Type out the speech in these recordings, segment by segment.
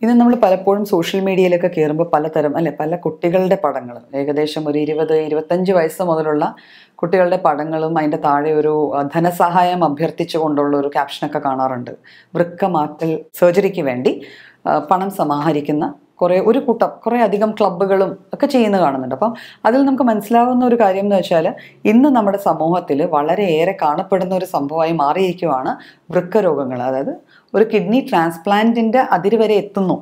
ഇന്ന് നമ്മൾ പലപ്പോഴും സോഷ്യൽ മീഡിയയിലൊക്കെ കയറുമ്പോൾ പലതരം അല്ലെ പല കുട്ടികളുടെ പടങ്ങൾ ഏകദേശം ഒരു ഇരുപത് ഇരുപത്തഞ്ച് വയസ്സ് മുതലുള്ള കുട്ടികളുടെ പടങ്ങളും അതിൻ്റെ താഴെ ഒരു ആ, ധനസഹായം അഭ്യർത്ഥിച്ചുകൊണ്ടുള്ള ഒരു ക്യാപ്ഷനൊക്കെ കാണാറുണ്ട് വൃക്ക മാറ്റൽ സർജറിക്ക് വേണ്ടി ആ, പണം സമാഹരിക്കുന്ന കുറേ ഒരു കൂട്ടം കുറേ അധികം ക്ലബ്ബുകളും ഒക്കെ ചെയ്യുന്നത് കാണുന്നുണ്ട് അപ്പം അതിൽ നമുക്ക് മനസ്സിലാവുന്ന ഒരു കാര്യം എന്ന് വെച്ചാൽ ഇന്ന് നമ്മുടെ സമൂഹത്തിൽ വളരെയേറെ കാണപ്പെടുന്ന ഒരു സംഭവമായി മാറിയിരിക്കുവാണ് വൃക്കരോഗങ്ങൾ അതായത് ഒരു കിഡ്നി ട്രാൻസ്പ്ലാന്റിൻ്റെ അതിര് വരെ എത്തുന്നു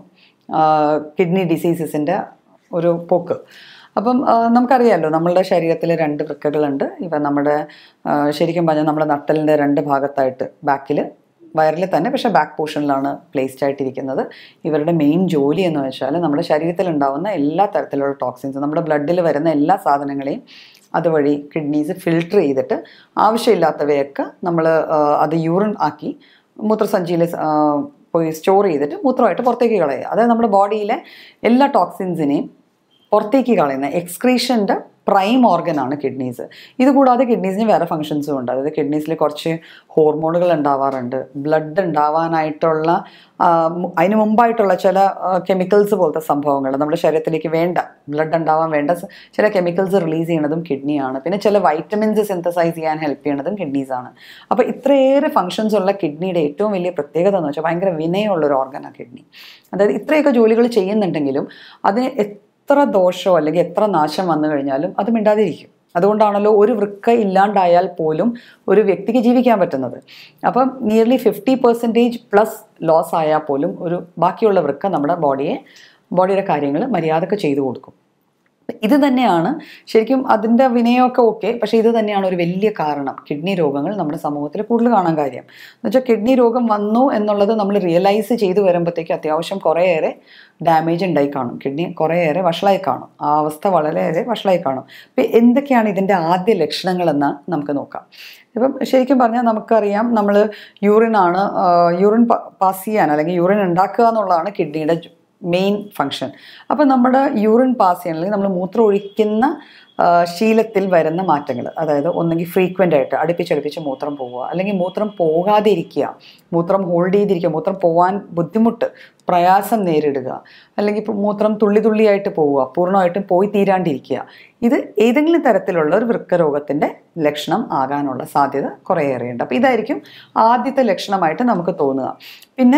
കിഡ്നി ഡിസീസസിൻ്റെ ഒരു പോക്ക് അപ്പം ആ, നമുക്കറിയാമല്ലോ നമ്മളുടെ ശരീരത്തിൽ രണ്ട് വൃക്കകളുണ്ട് ഇവ നമ്മുടെ ആ, ശരിക്കും പറഞ്ഞാൽ നമ്മുടെ നട്ടലിൻ്റെ രണ്ട് ഭാഗത്തായിട്ട് ബാക്കിൽ വയറിൽ തന്നെ പക്ഷേ ബാക്ക് പോർഷനിലാണ് പ്ലേസ്ഡ് ആയിട്ടിരിക്കുന്നത് ഇവരുടെ മെയിൻ ജോലി എന്ന് വെച്ചാൽ നമ്മുടെ ശരീരത്തിൽ ഉണ്ടാവുന്ന എല്ലാ തരത്തിലുള്ള ടോക്സിൻസ് നമ്മുടെ ബ്ലഡിൽ വരുന്ന എല്ലാ സാധനങ്ങളെയും അതുവഴി കിഡ്നീസ് ഫിൽട്ടർ ചെയ്തിട്ട് ആവശ്യമില്ലാത്തവയൊക്കെ നമ്മൾ അത് യൂറിൻ ആക്കി മൂത്രസഞ്ചിയിൽ ആ, പോയി സ്റ്റോർ ചെയ്തിട്ട് മൂത്രമായിട്ട് പുറത്തേക്ക് കളയുക അതായത് നമ്മുടെ ബോഡിയിലെ എല്ലാ ടോക്സിൻസിനെയും പുറത്തേക്ക് കളയുന്ന എക്സ്ക്രീഷൻ്റെ പ്രൈം ഓർഗനാണ് കിഡ്നീസ് ഇതുകൂടാതെ കിഡ്നീസിന് വേറെ ഫങ്ഷൻസും ഉണ്ട് അതായത് കിഡ്നീസിൽ കുറച്ച് ഹോർമോണുകൾ ഉണ്ടാവാറുണ്ട് ബ്ലഡ് ഉണ്ടാവാനായിട്ടുള്ള ആ, മു- അതിന് മുമ്പായിട്ടുള്ള ചില കെമിക്കൽസ് പോലത്തെ സംഭവങ്ങൾ നമ്മുടെ ശരീരത്തിലേക്ക് വേണ്ട ബ്ലഡ് ഉണ്ടാവാൻ വേണ്ട സ- ചില കെമിക്കൽസ് റിലീസ് ചെയ്യണതും കിഡ്നിയാണ് പിന്നെ ചില വൈറ്റമിൻസ് സിന്തസൈസ് ചെയ്യാൻ ഹെൽപ്പ് ചെയ്യണതും കിഡ്നീസാണ് അപ്പോൾ ഇത്രയേറെ ഫങ്ഷൻസ് ഉള്ള കിഡ്നിയുടെ ഏറ്റവും വലിയ പ്രത്യേകത എന്ന് വെച്ചാൽ ഭയങ്കര വിനയമുള്ള ഒരു ഓർഗനാണ് കിഡ്നി അതായത് ഇത്രയൊക്കെ ജോലികൾ ചെയ്യുന്നുണ്ടെങ്കിലും അതിന് എത്ര ദോഷമോ അല്ലെങ്കിൽ എത്ര നാശം വന്നു കഴിഞ്ഞാലും അത് മിണ്ടാതിരിക്കും അതുകൊണ്ടാണല്ലോ ഒരു വൃക്ക ഇല്ലാണ്ടായാൽ പോലും ഒരു വ്യക്തിക്ക് ജീവിക്കാൻ പറ്റുന്നത് അപ്പം nearly fifty percentage plus loss ആയാൽ പോലും ഒരു ബാക്കിയുള്ള വൃക്ക നമ്മുടെ ബോഡിയെ ബോഡിയുടെ കാര്യങ്ങൾ മര്യാദക്ക് ചെയ്തു കൊടുക്കും ഇത് തന്നെയാണ് ശരിക്കും അതിൻ്റെ വിനയമൊക്കെ ഓക്കെ പക്ഷേ ഇത് തന്നെയാണ് ഒരു വലിയ കാരണം കിഡ്നി രോഗങ്ങൾ നമ്മുടെ സമൂഹത്തിൽ കൂടുതൽ കാണാൻ കാര്യം എന്ന് വെച്ചാൽ കിഡ്നി രോഗം വന്നു എന്നുള്ളത് നമ്മൾ റിയലൈസ് ചെയ്തു വരുമ്പോഴത്തേക്ക് അത്യാവശ്യം കുറേയേറെ ഡാമേജ് ഉണ്ടായി കാണും കിഡ്നി കുറേയേറെ വഷളായി കാണും ആ അവസ്ഥ വളരെയേറെ വഷളായി കാണും ഇപ്പം എന്തൊക്കെയാണ് ഇതിൻ്റെ ആദ്യ ലക്ഷണങ്ങളെന്ന് നമുക്ക് നോക്കാം ഇപ്പം ശരിക്കും പറഞ്ഞാൽ നമുക്കറിയാം നമ്മൾ യൂറിനാണ് യൂറിൻ പാസ് ചെയ്യാൻ അല്ലെങ്കിൽ യൂറിൻ ഉണ്ടാക്കുക എന്നുള്ളതാണ് കിഡ്നിയുടെ മെയിൻ ഫങ്ഷൻ അപ്പം നമ്മുടെ യൂറിൻ പാസ് ചെയ്യണം അല്ലെങ്കിൽ നമ്മൾ മൂത്രം ഒഴിക്കുന്ന ആ, ശീലത്തിൽ വരുന്ന മാറ്റങ്ങൾ അതായത് ഒന്നെങ്കിൽ ഫ്രീക്വൻ്റ് ആയിട്ട് അടുപ്പിച്ചടുപ്പിച്ച് മൂത്രം പോവുക അല്ലെങ്കിൽ മൂത്രം പോകാതെ ഇരിക്കുക മൂത്രം ഹോൾഡ് ചെയ്തിരിക്കുക മൂത്രം പോകാൻ ബുദ്ധിമുട്ട് പ്രയാസം നേരിടുക അല്ലെങ്കിൽ ഇപ്പോൾ മൂത്രം തുള്ളി തുള്ളിയായിട്ട് പോവുക പൂർണ്ണമായിട്ടും പോയി തീരാണ്ടിരിക്കുക ഇത് ഏതെങ്കിലും തരത്തിലുള്ള ഒരു വൃക്കരോഗത്തിൻ്റെ ലക്ഷണം ആകാനുള്ള സാധ്യത കുറേയേറെയുണ്ട് അപ്പോൾ ഇതായിരിക്കും ആദ്യത്തെ ലക്ഷണമായിട്ട് നമുക്ക് തോന്നുക പിന്നെ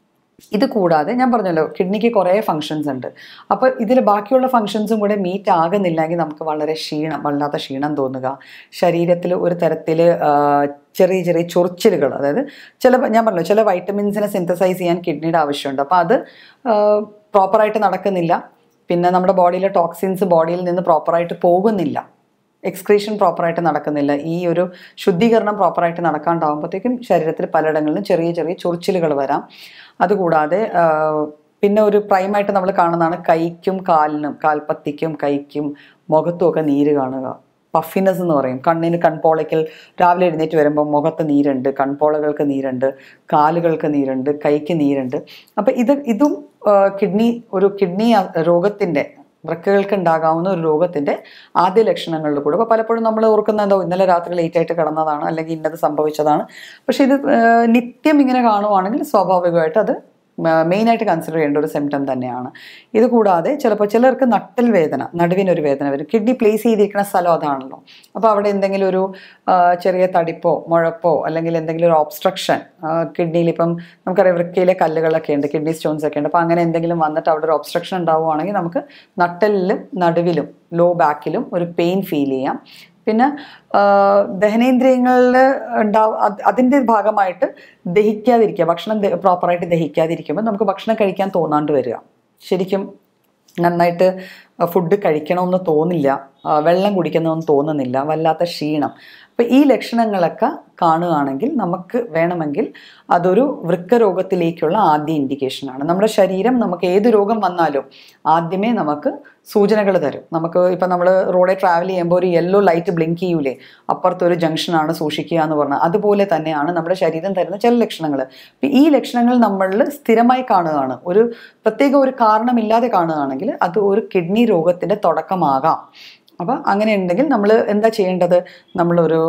ഇത് കൂടാതെ ഞാൻ പറഞ്ഞല്ലോ കിഡ്നിക്ക് കുറേ ഫങ്ഷൻസ് ഉണ്ട് അപ്പോൾ ഇതിൽ ബാക്കിയുള്ള ഫങ്ഷൻസും കൂടെ മീറ്റ് ആകുന്നില്ലെങ്കിൽ നമുക്ക് വളരെ ക്ഷീണം വല്ലാത്ത ക്ഷീണം തോന്നുക ശരീരത്തിൽ ഒരു തരത്തിൽ ചെറിയ ചെറിയ ചൊറിച്ചിലുകൾ അതായത് ചില ഞാൻ പറഞ്ഞല്ലോ ചില വൈറ്റമിൻസിനെ സിന്തസൈസ് ചെയ്യാൻ കിഡ്നിയുടെ ആവശ്യമുണ്ട് അപ്പോൾ അത് പ്രോപ്പറായിട്ട് നടക്കുന്നില്ല പിന്നെ നമ്മുടെ ബോഡിയിലെ ടോക്സിൻസ് ബോഡിയിൽ നിന്ന് പ്രോപ്പറായിട്ട് പോകുന്നില്ല എക്സ്ക്രീഷൻ പ്രോപ്പറായിട്ട് നടക്കുന്നില്ല ഈ ഒരു ശുദ്ധീകരണം പ്രോപ്പറായിട്ട് നടക്കാണ്ടാവുമ്പോഴത്തേക്കും ശരീരത്തിൽ പലയിടങ്ങളിലും ചെറിയ ചെറിയ ചൊറിച്ചിലുകൾ വരാം അതുകൂടാതെ ആ, പിന്നെ ഒരു പ്രൈമായിട്ട് നമ്മൾ കാണുന്നതാണ് കൈക്കും കാലിനും കാൽപ്പത്തിക്കും കൈക്കും മുഖത്തും ഒക്കെ നീര് കാണുക പഫിനെസ് എന്ന് പറയും കണ്ണിന് കൺപോളയ്ക്കൽ രാവിലെ എഴുന്നേറ്റ് വരുമ്പോൾ മുഖത്ത് നീരുണ്ട് കൺപോളകൾക്ക് നീരുണ്ട് കാലുകൾക്ക് നീരുണ്ട് കൈക്ക് നീരുണ്ട് അപ്പം ഇത് ഇതും കിഡ്നി ഒരു കിഡ്നി രോഗത്തിൻ്റെ വൃക്കകൾക്ക് ഉണ്ടാകാവുന്ന ഒരു രോഗത്തിൻ്റെ ആദ്യ ലക്ഷണങ്ങളിൽ കൂടെ അപ്പോൾ പലപ്പോഴും നമ്മൾ ഓർക്കുന്ന എന്തോ ഇന്നലെ രാത്രി ലേറ്റ് ആയിട്ട് കിടന്നതാണ് അല്ലെങ്കിൽ ഇന്നത് സംഭവിച്ചതാണ് പക്ഷേ ഇത് ആ, നിത്യം ഇങ്ങനെ കാണുവാണെങ്കിൽ സ്വാഭാവികമായിട്ട് അത് മെയിനായിട്ട് കൺസിഡർ ചെയ്യേണ്ട ഒരു സിംറ്റം തന്നെയാണ് ഇത് കൂടാതെ ചിലപ്പോൾ ചിലർക്ക് നട്ടൽ വേദന നടുവിനൊരു വേദന വരും കിഡ്നി പ്ലേസ് ചെയ്തിരിക്കുന്ന സ്ഥലം അതാണല്ലോ അപ്പോൾ അവിടെ എന്തെങ്കിലും ഒരു ആ, ചെറിയ തടിപ്പോ മുഴപ്പോ അല്ലെങ്കിൽ എന്തെങ്കിലും ഒരു ഓബ്സ്ട്രക്ഷൻ കിഡ്നിയിൽ ഇപ്പം നമുക്കറിയാം വൃക്കയിലെ കല്ലുകളൊക്കെ ഉണ്ട് കിഡ്നി സ്റ്റോൺസ് ഒക്കെ ഉണ്ട് അപ്പോൾ അങ്ങനെ എന്തെങ്കിലും വന്നിട്ട് അവിടെ ഒരു ഒബ്സ്ട്രക്ഷൻ ഉണ്ടാവുകയാണെങ്കിൽ നമുക്ക് നട്ടലിലും നടുവിലും ലോ ബാക്കിലും ഒരു പെയിൻ ഫീൽ ചെയ്യാം പിന്നെ ആ, ദഹനേന്ദ്രിയങ്ങളിൽ ഉണ്ടാവും അതിൻ്റെ ഭാഗമായിട്ട് ദഹിക്കാതിരിക്കുക ഭക്ഷണം ദ- പ്രോപ്പറായിട്ട് ദഹിക്കാതിരിക്കുമ്പോൾ നമുക്ക് ഭക്ഷണം കഴിക്കാൻ തോന്നാണ്ട് വരിക ശരിക്കും നന്നായിട്ട് ഫുഡ് കഴിക്കണമെന്ന് തോന്നില്ല ആ, വെള്ളം കുടിക്കണമെന്ന് തോന്നുന്നില്ല വല്ലാത്ത ക്ഷീണം അപ്പോൾ ഈ ലക്ഷണങ്ങളൊക്കെ കാണുകയാണെങ്കിൽ നമുക്ക് വേണമെങ്കിൽ അതൊരു വൃക്കരോഗത്തിലേക്കുള്ള ആദ്യ ഇൻഡിക്കേഷനാണ് നമ്മുടെ ശരീരം നമുക്ക് ഏത് രോഗം വന്നാലും ആദ്യമേ നമുക്ക് സൂചനകൾ തരും നമുക്ക് ഇപ്പം നമ്മൾ റോഡിൽ ട്രാവൽ ചെയ്യുമ്പോൾ ഒരു യെല്ലോ ലൈറ്റ് ബ്ലിങ്ക് ചെയ്യൂലേ അപ്പുറത്തൊരു ജംഗ്ഷനാണ് സൂക്ഷിക്കുക എന്ന് പറഞ്ഞാൽ അതുപോലെ തന്നെയാണ് നമ്മുടെ ശരീരം തരുന്ന ചില ലക്ഷണങ്ങൾ അപ്പം ഈ ലക്ഷണങ്ങൾ നമ്മളിൽ സ്ഥിരമായി കാണുകയാണ് ഒരു പ്രത്യേക ഒരു കാരണമില്ലാതെ കാണുകയാണെങ്കിൽ അത് ഒരു കിഡ്നി രോഗത്തിൻ്റെ തുടക്കമാകാം അപ്പോൾ അങ്ങനെ ഉണ്ടെങ്കിൽ നമ്മൾ എന്താ ചെയ്യേണ്ടത് നമ്മളൊരു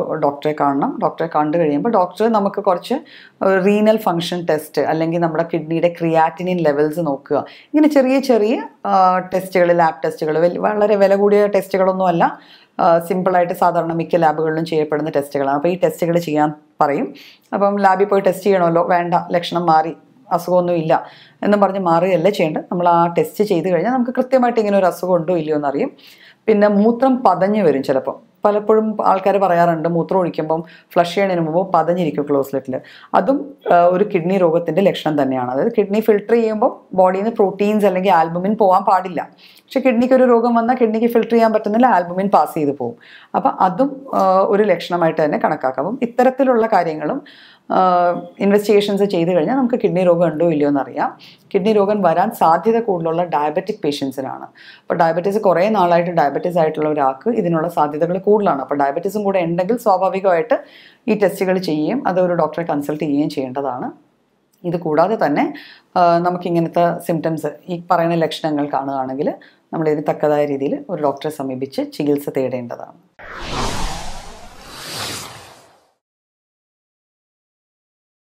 ഡോക്ടറെ കാണണം ഡോക്ടറെ കണ്ടു കഴിയുമ്പോൾ ഡോക്ടർ നമുക്ക് കുറച്ച് റീനൽ ഫങ്ഷൻ ടെസ്റ്റ് അല്ലെങ്കിൽ നമ്മുടെ കിഡ്നിയുടെ ക്രിയാറ്റിനിൻ ലെവൽസ് നോക്കുക ഇങ്ങനെ ചെറിയ ചെറിയ ടെസ്റ്റുകൾ ലാബ് ടെസ്റ്റുകൾ വളരെ വില കൂടിയ ടെസ്റ്റുകളൊന്നുമല്ല സിമ്പിളായിട്ട് സാധാരണ മിക്ക ലാബുകളിലും ചെയ്യപ്പെടുന്ന ടെസ്റ്റുകളാണ് അപ്പോൾ ഈ ടെസ്റ്റുകൾ ചെയ്യാൻ പറയും അപ്പം ലാബിൽ പോയി ടെസ്റ്റ് ചെയ്യണമല്ലോ വേണ്ട ലക്ഷണം മാറി അസുഖമൊന്നും ഇല്ല എന്നും പറഞ്ഞ് മാറുകയല്ല ചെയ്യേണ്ടത് നമ്മൾ ആ ടെസ്റ്റ് ചെയ്ത് കഴിഞ്ഞാൽ നമുക്ക് കൃത്യമായിട്ട് ഇങ്ങനെ ഒരു അസുഖം ഉണ്ടോ ഇല്ലയോ എന്നറിയും പിന്നെ മൂത്രം പതഞ്ഞ് വരും ചിലപ്പോൾ പലപ്പോഴും ആൾക്കാർ പറയാറുണ്ട് മൂത്രം ഒഴിക്കുമ്പം ഫ്ലഷ് ചെയ്യണതിന് മുമ്പ് പതഞ്ഞിരിക്കും ക്ലോസ്ലെറ്റിൽ അതും ആ, ഒരു കിഡ്നി രോഗത്തിൻ്റെ ലക്ഷണം തന്നെയാണ് അതായത് കിഡ്നി ഫിൽട്ടർ ചെയ്യുമ്പോൾ ബോഡിയിൽ നിന്ന് പ്രോട്ടീൻസ് അല്ലെങ്കിൽ ആൽബുമിൻ പോകാൻ പാടില്ല പക്ഷെ കിഡ്നിക്ക് ഒരു രോഗം വന്നാൽ കിഡ്നിക്ക് ഫിൽട്ടർ ചെയ്യാൻ പറ്റുന്നില്ല ആൽബുമിൻ പാസ് ചെയ്ത് പോകും അപ്പം അതും ആ, ഒരു ലക്ഷണമായിട്ട് തന്നെ കണക്കാക്കാം അപ്പം ഇത്തരത്തിലുള്ള കാര്യങ്ങളും ഇൻവെസ്റ്റിഗേഷൻസ് ചെയ്ത് കഴിഞ്ഞാൽ നമുക്ക് കിഡ്നി രോഗം ഉണ്ടോ ഇല്ലയോ എന്നറിയാം കിഡ്നി രോഗം വരാൻ സാധ്യത കൂടുതലുള്ള ഡയബറ്റിക് പേഷ്യൻസിനാണ് അപ്പോൾ ഡയബറ്റീസ് കുറേ നാളായിട്ട് ഡയബറ്റീസ് ആയിട്ടുള്ള ഒരാൾക്ക് ഇതിനുള്ള സാധ്യതകൾ കൂടുതലാണ് അപ്പോൾ ഡയബറ്റീസും കൂടെ ഉണ്ടെങ്കിൽ സ്വാഭാവികമായിട്ട് ഈ ടെസ്റ്റുകൾ ചെയ്യുകയും അത് ഒരു ഡോക്ടറെ കൺസൾട്ട് ചെയ്യുകയും ചെയ്യേണ്ടതാണ് ഇത് കൂടാതെ തന്നെ ആ, നമുക്കിങ്ങനത്തെ സിംറ്റംസ് ഈ പറയുന്ന ലക്ഷണങ്ങൾ കാണുകയാണെങ്കിൽ നമ്മൾ ഇതിന് തക്കതായ രീതിയിൽ ഒരു ഡോക്ടറെ സമീപിച്ച് ചികിത്സ തേടേണ്ടതാണ്